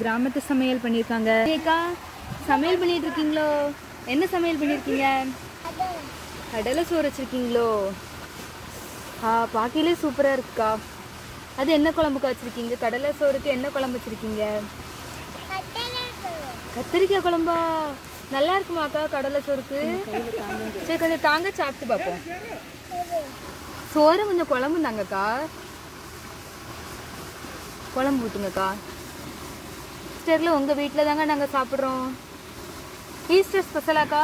கிராமத்து சமையல் பண்ணியிருக்காங்க ஏக்கா சமையல் பண்ணிட்டு இருக்கீங்களோ என்ன சமையல் பண்ணியிருக்கீங்க கடலை சோறு வச்சுருக்கீங்களோ ஆ பார்க்கையிலே சூப்பராக இருக்குக்கா அது என்ன குழம்புக்கா வச்சுருக்கீங்க கடலை சோறுக்கு என்ன குழம்பு வச்சுருக்கீங்க கத்திரிக்காய் குழம்பா நல்லா இருக்குமாக்கா கடலை சோறுக்கு சரி கொஞ்சம் தாங்க சாப்பிட்டு பார்ப்போம் சோறு கொஞ்சம் குழம்பு தாங்கக்கா குழம்பு ஊற்றுங்கக்கா ஈஸ்டரில் உங்கள் வீட்டில் தாங்க நாங்கள் சாப்பிட்றோம் ஈஸ்டர் ஸ்பெஷலாக்கா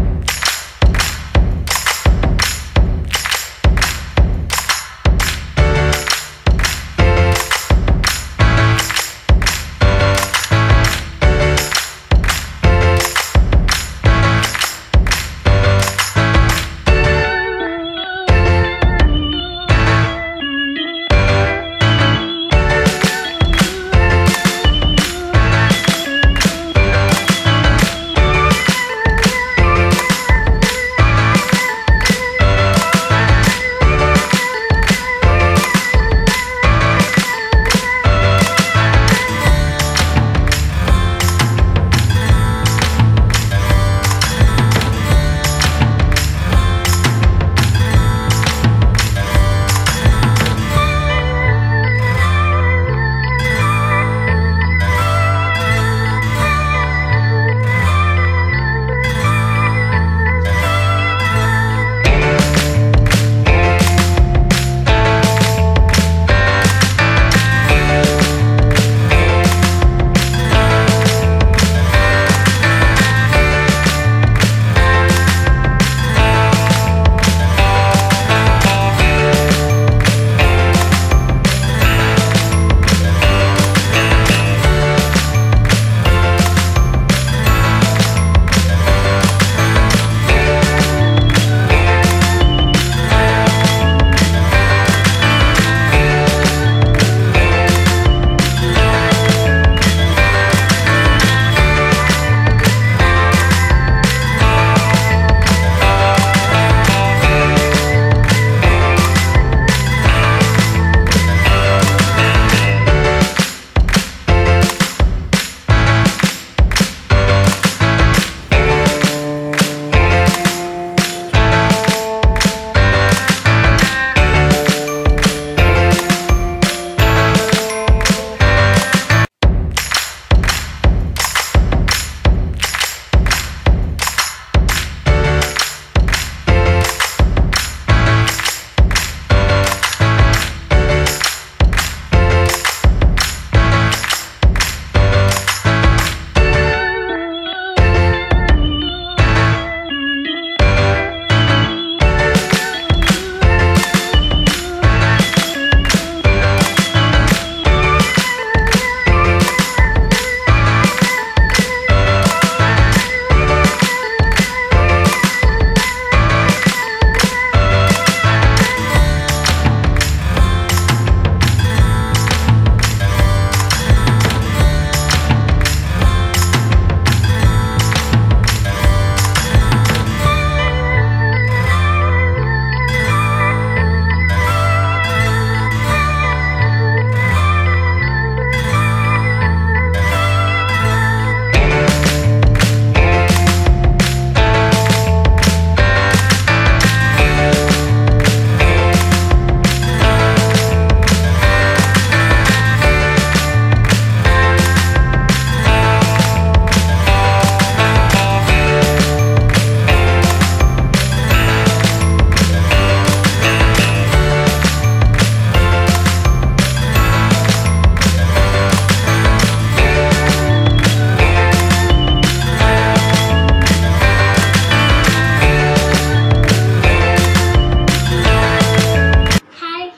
ஹாய்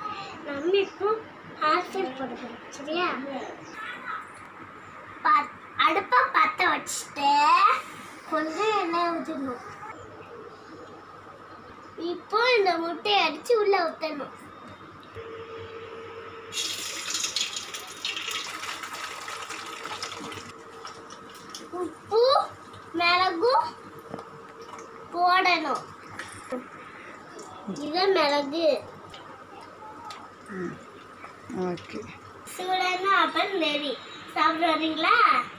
நம்ம இப்போ ஹாஸ்டல் போட போகிறோம் சரியா ப- அடுப்பை பற்ற வச்சுட்டு கொஞ்சம் எண்ணெய் ஊற்றணும் இப்போ இந்த முட்டையை அடித்து உள்ளே ஊற்றணும் உப்பு மிளகும் போடணும் இது மிளகு ஓகே சூடான அப்புறம் நெறி சாப்பிட வரீங்களா